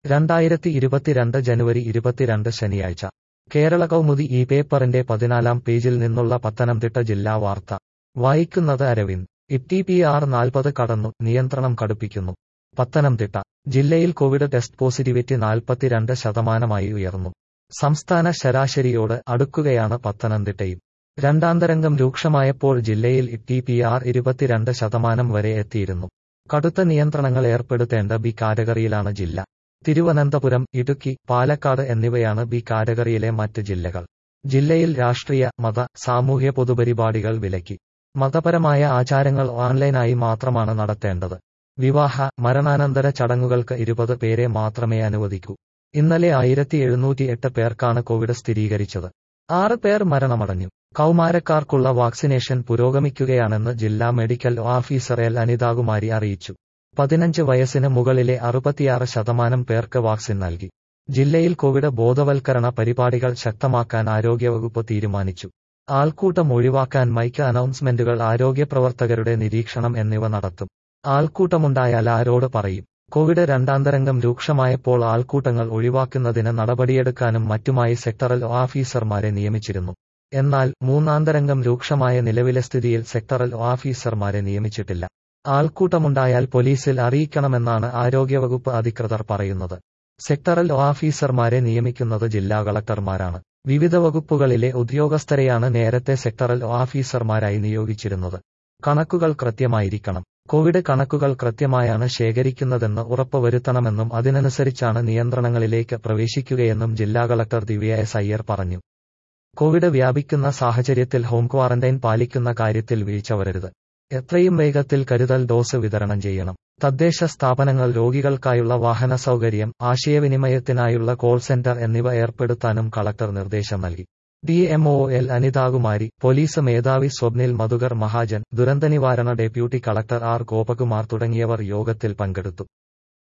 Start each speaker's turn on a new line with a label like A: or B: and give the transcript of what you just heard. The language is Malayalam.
A: രണ്ടായിരത്തി ഇരുപത്തിരണ്ട് ജനുവരി ഇരുപത്തിരണ്ട് ശനിയാഴ്ച കേരള കൗമുദി ഈ പേപ്പറിന്റെ പതിനാലാം പേജിൽ നിന്നുള്ള പത്തനംതിട്ട ജില്ലാ വാർത്ത വായിക്കുന്നത് അരവിന്ദ് ഇറ്റി പി ആർ നാൽപ്പത് കടന്നു നിയന്ത്രണം കടുപ്പിക്കുന്നു പത്തനംതിട്ട ജില്ലയിൽ കോവിഡ് ടെസ്റ്റ് പോസിറ്റിവിറ്റി നാൽപ്പത്തിരണ്ട് ശതമാനമായി ഉയർന്നു സംസ്ഥാന ശരാശരിയോട് അടുക്കുകയാണ് പത്തനംതിട്ടയും രണ്ടാം തരംഗം രൂക്ഷമായപ്പോൾ ജില്ലയിൽ ഇറ്റി പി ആർ ഇരുപത്തിരണ്ട് ശതമാനം വരെ എത്തിയിരുന്നു കടുത്ത നിയന്ത്രണങ്ങൾ ഏർപ്പെടുത്തേണ്ട ബി കാറ്റഗറിയിലാണ് ജില്ല തിരുവനന്തപുരം ഇടുക്കി പാലക്കാട് എന്നിവയാണ് ബി കാറ്റഗറിയിലെ മറ്റ് ജില്ലകൾ ജില്ലയിൽ രാഷ്ട്രീയ മത സാമൂഹ്യ പൊതുപരിപാടികൾ വിലക്കി മതപരമായ ആചാരങ്ങൾ ഓൺലൈനായി മാത്രമാണ് നടത്തേണ്ടത് വിവാഹ മരണാനന്തര ചടങ്ങുകൾക്ക് ഇരുപത് പേരെ മാത്രമേ അനുവദിക്കൂ ഇന്നലെ ആയിരത്തി എഴുന്നൂറ്റി എട്ട് പേർക്കാണ് കോവിഡ് സ്ഥിരീകരിച്ചത് ആറ് പേർ മരണമടഞ്ഞു കൗമാരക്കാർക്കുള്ള വാക്സിനേഷൻ പുരോഗമിക്കുകയാണെന്ന് ജില്ലാ മെഡിക്കൽ ഓഫീസർ എൽ അനിതാകുമാരി അറിയിച്ചു പതിനഞ്ച് വയസ്സിന് മുകളിലെ അറുപത്തിയാറ് ശതമാനം പേർക്ക് വാക്സിൻ നൽകി ജില്ലയിൽ കോവിഡ് ബോധവൽക്കരണ പരിപാടികൾ ശക്തമാക്കാൻ ആരോഗ്യവകുപ്പ് തീരുമാനിച്ചു ആൾക്കൂട്ടം ഒഴിവാക്കാൻ മൈക്ക് അനൗൺസ്മെന്റുകൾ ആരോഗ്യപ്രവർത്തകരുടെ നിരീക്ഷണം എന്നിവ നടത്തും ആൾക്കൂട്ടമുണ്ടായാൽ ആരോട് പറയും കോവിഡ് രണ്ടാം തരംഗം രൂക്ഷമായപ്പോൾ ആൾക്കൂട്ടങ്ങൾ ഒഴിവാക്കുന്നതിന് നടപടിയെടുക്കാനും മറ്റുമായി സെക്ടറൽ ഓഫീസർമാരെ നിയമിച്ചിരുന്നു എന്നാൽ മൂന്നാം തരംഗം രൂക്ഷമായ നിലവിലെ സ്ഥിതിയിൽ സെക്ടറൽ ഓഫീസർമാരെ നിയമിച്ചിട്ടില്ല ആൾക്കൂട്ടമുണ്ടായാൽ പോലീസിൽ അറിയിക്കണമെന്നാണ് ആരോഗ്യവകുപ്പ് അധികൃതർ പറയുന്നത് സെക്ടറൽ ഓഫീസർമാരെ നിയമിക്കുന്നത് ജില്ലാ കളക്ടർമാരാണ് വിവിധ വകുപ്പുകളിലെ ഉദ്യോഗസ്ഥരെയാണ് നേരത്തെ സെക്ടറൽ ഓഫീസർമാരായി നിയോഗിച്ചിരുന്നത് കണക്കുകൾ കൃത്യമായിരിക്കണം കോവിഡ് കണക്കുകൾ കൃത്യമായാണ് ശേഖരിക്കുന്നതെന്ന് ഉറപ്പുവരുത്തണമെന്നും അതിനനുസരിച്ചാണ് നിയന്ത്രണങ്ങളിലേക്ക് പ്രവേശിക്കുകയെന്നും ജില്ലാ കളക്ടർ ദിവ്യ എസ് അയ്യർ പറഞ്ഞു കോവിഡ് വ്യാപിക്കുന്ന സാഹചര്യത്തിൽ ഹോം ക്വാറന്റൈൻ പാലിക്കുന്ന കാര്യത്തിൽ വീഴ്ച വരരുത് എത്രയും വേഗത്തിൽ കരുതൽ ഡോസ് വിതരണം ചെയ്യണം തദ്ദേശ സ്ഥാപനങ്ങൾ രോഗികൾക്കായുള്ള വാഹന സൗകര്യം ആശയവിനിമയത്തിനായുള്ള കോൾ സെന്റർ എന്നിവ ഏർപ്പെടുത്താനും കളക്ടർ നിർദ്ദേശം നൽകി D MO L Anithakumari police മേധാവി സ്വപ്നിൽ മധുകർ മഹാജൻ ദുരന്തനിവാരണ ഡെപ്യൂട്ടി കളക്ടർ ആർ ഗോപകുമാർ തുടങ്ങിയവർ യോഗത്തിൽ പങ്കെടുത്തു